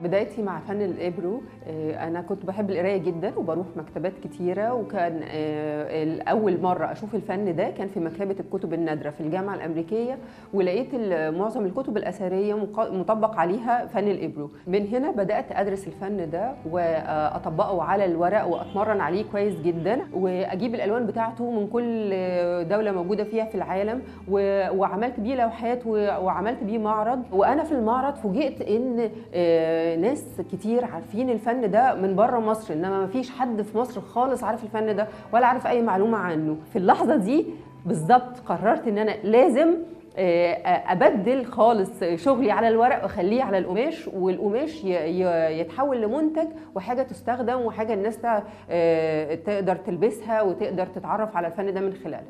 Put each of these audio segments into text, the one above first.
بدايتي مع فن الإبرو آه، أنا كنت بحب القراية جدا وبروح مكتبات كتيرة وكان آه، أول مرة أشوف الفن ده كان في مكتبة الكتب النادرة في الجامعة الأمريكية ولقيت ال- معظم الكتب الأثرية مق- مطبق عليها فن الإبرو من هنا بدأت أدرس الفن ده وأطبقه على الورق وأتمرن عليه كويس جدا وأجيب الألوان بتاعته من كل دولة موجودة فيها في العالم و- وعملت بيه لوحات و- وعملت بيه معرض وأنا في المعرض فوجئت إن آه، ناس كتير عارفين الفن ده من بره مصر إنما ما فيش حد في مصر خالص عارف الفن ده ولا عارف أي معلومة عنه في اللحظة دي بالظبط قررت إن أنا لازم آه، ابدل خالص شغلي على الورق واخليه على القماش والقماش ي- ي- يتحول لمنتج وحاجه تستخدم وحاجه الناس تع- آه، تقدر تلبسها وتقدر تتعرف على الفن ده من خلالها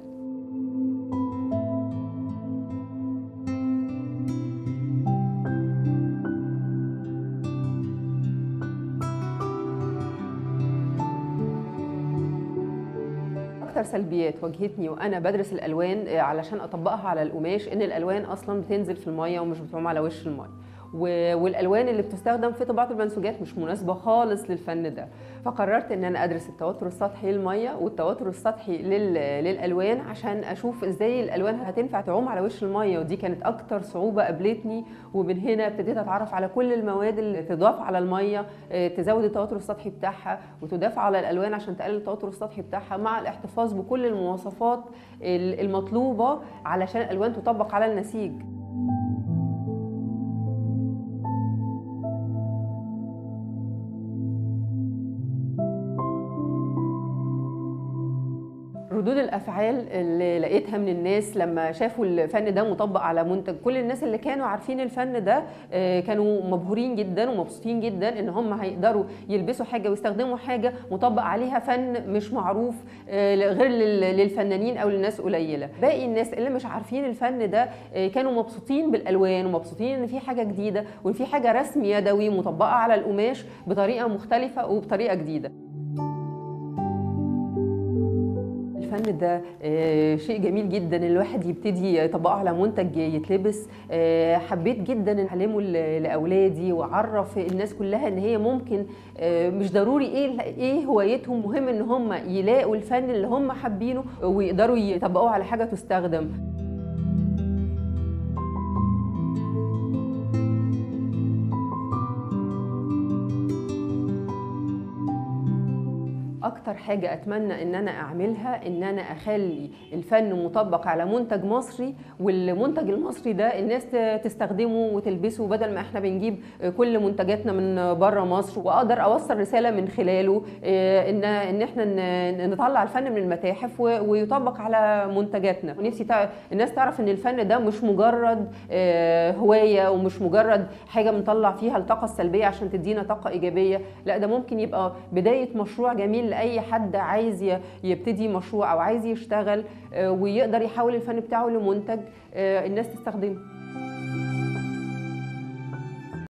اكتر سلبيات واجهتني وانا بدرس الالوان آه، علشان اطبقها على القماش ان الالوان اصلا بتنزل في الميه ومش بتعوم على وش الميه و- والالوان اللي بتستخدم في طباعه المنسوجات مش مناسبه خالص للفن ده فقررت ان انا ادرس التوتر السطحي للميه والتوتر السطحي لل... للالوان عشان اشوف ازاي الالوان هتنفع تعوم على وش الميه ودي كانت اكتر صعوبه قابلتني ومن هنا ابتديت اتعرف على كل المواد اللي تضاف على الميه آه، تزود التوتر السطحي بتاعها وتضاف على الالوان عشان تقلل التوتر السطحي بتاعها مع الاحتفاظ بكل المواصفات ال- المطلوبه علشان الالوان تطبق على النسيج ردود الافعال اللي لقيتها من الناس لما شافوا الفن ده مطبق على منتج كل الناس اللي كانوا عارفين الفن ده آه، كانوا مبهورين جدا ومبسوطين جدا ان هم هيقدروا يلبسوا حاجه ويستخدموا حاجه مطبق عليها فن مش معروف آه، غير لل- للفنانين او للناس قليله باقي الناس اللي مش عارفين الفن ده آه، كانوا مبسوطين بالالوان ومبسوطين ان في حاجه جديده وان في حاجه رسم يدوي مطبقه على القماش بطريقه مختلفه وبطريقه جديده الفن ده آه، شيء جميل جدا ان الواحد يبتدي يطبقه على منتج يتلبس آه، حبيت جدا ان اعلمه ل- لاولادي واعرف الناس كلها ان هي ممكن آه، مش ضروري ايه ايه هوايتهم مهم ان هم يلاقوا الفن اللي هم حابينه ويقدروا يطبقوه على حاجه تستخدم اكتر حاجه اتمنى ان انا اعملها ان انا اخلي الفن مطبق على منتج مصري والمنتج المصري ده الناس ت- تستخدمه وتلبسه بدل ما احنا بنجيب كل منتجاتنا من بره مصر واقدر اوصل رساله من خلاله آه، ان ان احنا ن- نطلع الفن من المتاحف و- ويطبق على منتجاتنا ونفسي تع- الناس تعرف ان الفن ده مش مجرد آه، هوايه ومش مجرد حاجه بنطلع فيها الطاقه السلبيه عشان تدينا طاقه ايجابيه لا ده ممكن يبقى بدايه مشروع جميل لاي حد عايز ي- يبتدي مشروع او عايز يشتغل آه، ويقدر يحول الفن بتاعه لمنتج آه، الناس تستخدمه